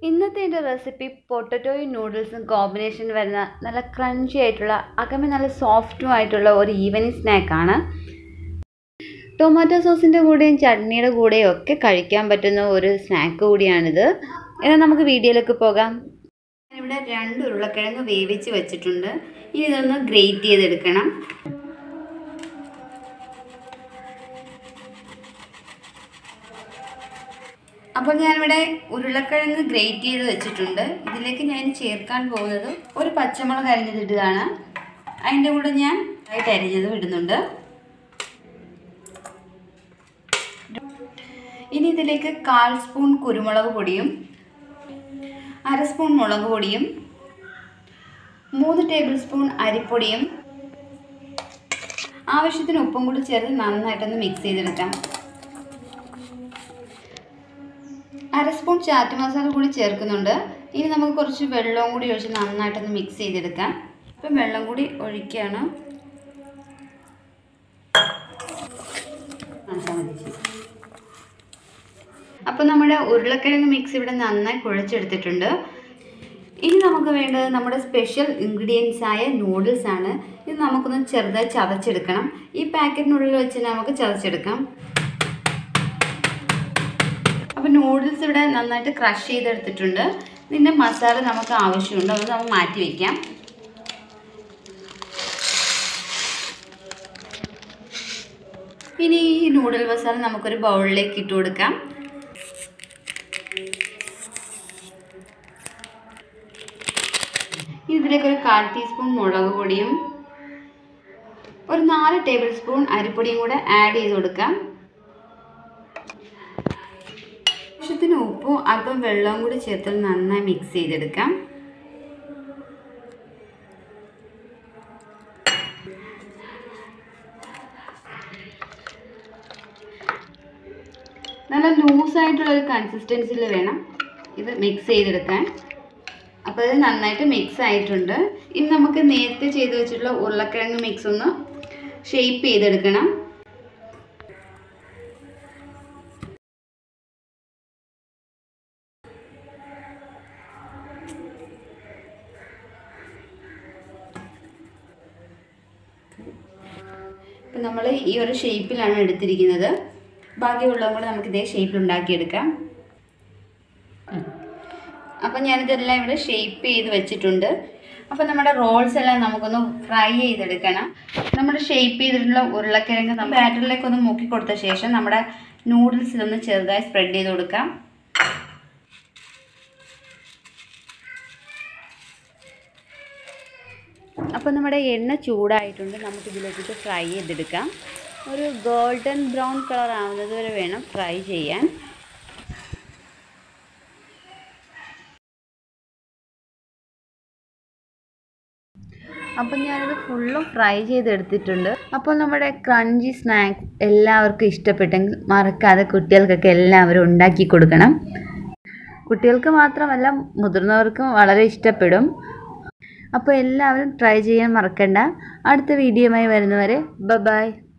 ഇന്നത്തെ എൻ്റെ recipe പൊട്ടറ്റോയും നൂഡിൽസും combination വരുന്ന നല്ല ക്രഞ്ചി ആയിട്ടുള്ള അകമേ നല്ല സോഫ്റ്റും ആയിട്ടുള്ള ഒരു ഈവനിങ് സ്നാക്കാണ് ടൊമാറ്റോ സോസിൻ്റെ കൂടെയും ചട്നിയുടെ കൂടെയും ഒക്കെ കഴിക്കാൻ പറ്റുന്ന ഒരു സ്നാക്ക് കൂടിയാണിത് എന്നാൽ നമുക്ക് വീഡിയോയിലേക്ക് പോകാം ഇവിടെ രണ്ട് ഉരുളക്കിഴങ്ങ് വേവിച്ച് വെച്ചിട്ടുണ്ട് ഇനി ഇതൊന്ന് ഗ്രേറ്റ് ചെയ്തെടുക്കണം അപ്പോൾ ഞാനിവിടെ ഉരുളക്കിഴങ്ങ് ഗ്രേറ്റ് ചെയ്ത് വെച്ചിട്ടുണ്ട് ഇതിലേക്ക് ഞാൻ ചേർക്കാൻ പോകുന്നത് ഒരു പച്ചമുളക് അരിഞ്ഞതിട്ടതാണ് അതിൻ്റെ കൂടെ ഞാൻ ആയിട്ട് അരിഞ്ഞത് ഇടുന്നുണ്ട് ഇനി ഇതിലേക്ക് കാൽ സ്പൂൺ കുരുമുളക് പൊടിയും അര സ്പൂൺ മുളക് പൊടിയും മൂന്ന് ടേബിൾ സ്പൂൺ അരിപ്പൊടിയും ആവശ്യത്തിന് ഉപ്പും കൂടി ചേർത്ത് നന്നായിട്ടൊന്ന് മിക്സ് ചെയ്തെടുക്കാം അര സ്പൂൺ ചാറ്റ് മസാല കൂടി ചേർക്കുന്നുണ്ട് ഇനി നമുക്ക് കുറച്ച് വെള്ളവും കൂടി ഒഴിച്ച് നന്നായിട്ടൊന്ന് മിക്സ് ചെയ്തെടുക്കാം ഇപ്പം വെള്ളം കൂടി ഒഴിക്കുകയാണ് അപ്പോൾ നമ്മുടെ ഉരുളക്കിഴങ്ങ് മിക്സ് ഇവിടെ നന്നായി കുഴച്ചെടുത്തിട്ടുണ്ട് ഇനി നമുക്ക് വേണ്ടത് നമ്മുടെ സ്പെഷ്യൽ ഇൻഗ്രീഡിയൻസ് ആയ നൂഡിൽസ് ആണ് ഇത് നമുക്കൊന്ന് ചെറുതായി ചതച്ചെടുക്കണം ഈ പാക്കറ്റിനുള്ളിൽ വെച്ച് നമുക്ക് ചതച്ചെടുക്കാം അപ്പോൾ നൂഡിൽസ് ഇവിടെ നന്നായിട്ട് ക്രഷ് ചെയ്തെടുത്തിട്ടുണ്ട് ഇതിൻ്റെ മസാല നമുക്ക് ആവശ്യമുണ്ട് അത് നമുക്ക് മാറ്റി വയ്ക്കാം ഇനി ഈ നൂഡിൽ മസാല നമുക്കൊരു ബൗളിലേക്ക് ഇട്ട് കൊടുക്കാം ഇതിലേക്ക് ഒരു കാൽ ടീസ്പൂൺ മുളക് പൊടിയും ഒരു നാല് ടേബിൾ സ്പൂൺ അരിപ്പൊടിയും കൂടെ ആഡ് ചെയ്ത് കൊടുക്കാം ആവശ്യത്തിന് ഉപ്പും അല്പം വെള്ളവും കൂടി ചേർത്ത് നന്നായി മിക്സ് ചെയ്തെടുക്കാം നല്ല ലൂസായിട്ടുള്ള ഒരു കൺസിസ്റ്റൻസിയിൽ വേണം ഇത് മിക്സ് ചെയ്തെടുക്കാൻ അപ്പോൾ ഇത് നന്നായിട്ട് മിക്സ് ആയിട്ടുണ്ട് ഇനി നമുക്ക് നേരത്തെ ചെയ്ത് വെച്ചിട്ടുള്ള ഉരുളക്കിഴങ്ങ് മിക്സ് ഒന്ന് ഷേപ്പ് ചെയ്തെടുക്കണം ഇപ്പം നമ്മൾ ഈ ഒരു ഷേപ്പിലാണ് എടുത്തിരിക്കുന്നത് ബാക്കിയുള്ളതും കൂടെ നമുക്ക് ഇതേ ഷേപ്പിൽ ഉണ്ടാക്കിയെടുക്കാം അപ്പം ഞാനിതെല്ലാം ഇവിടെ ഷേപ്പ് ചെയ്ത് വെച്ചിട്ടുണ്ട് അപ്പം നമ്മുടെ റോൾസ് എല്ലാം നമുക്കൊന്ന് ഫ്രൈ ചെയ്തെടുക്കണം നമ്മുടെ ഷേപ്പ് ചെയ്തിട്ടുള്ള ഉരുളക്കിഴങ്ങ് നമ്മൾ ബാറ്ററിലേക്ക് ഒന്ന് മുക്കി കൊടുത്ത ശേഷം നമ്മുടെ നൂഡിൽസിലൊന്ന് ചെറുതായി സ്പ്രെഡ് ചെയ്ത് കൊടുക്കാം അപ്പോൾ നമ്മുടെ എണ്ണ ചൂടായിട്ടുണ്ട് നമുക്ക് ഇതിലേക്ക് ഫ്രൈ ചെയ്തെടുക്കാം ഒരു ഗോൾഡൻ ബ്രൗൺ കളർ ആവുന്നത് വരെ വേണം ഫ്രൈ ചെയ്യാൻ അപ്പം ഞാനിത് ഫുള്ളും ഫ്രൈ ചെയ്തെടുത്തിട്ടുണ്ട് അപ്പോൾ നമ്മുടെ ക്രഞ്ചി സ്നാക്സ് എല്ലാവർക്കും ഇഷ്ടപ്പെട്ടെങ്കിൽ മറക്കാതെ കുട്ടികൾക്കൊക്കെ എല്ലാവരും ഉണ്ടാക്കി കൊടുക്കണം കുട്ടികൾക്ക് മാത്രമല്ല മുതിർന്നവർക്കും വളരെ ഇഷ്ടപ്പെടും അപ്പോൾ എല്ലാവരും ട്രൈ ചെയ്യാൻ മറക്കണ്ട അടുത്ത വീഡിയോയുമായി വരുന്നവരെ ബ ബൈ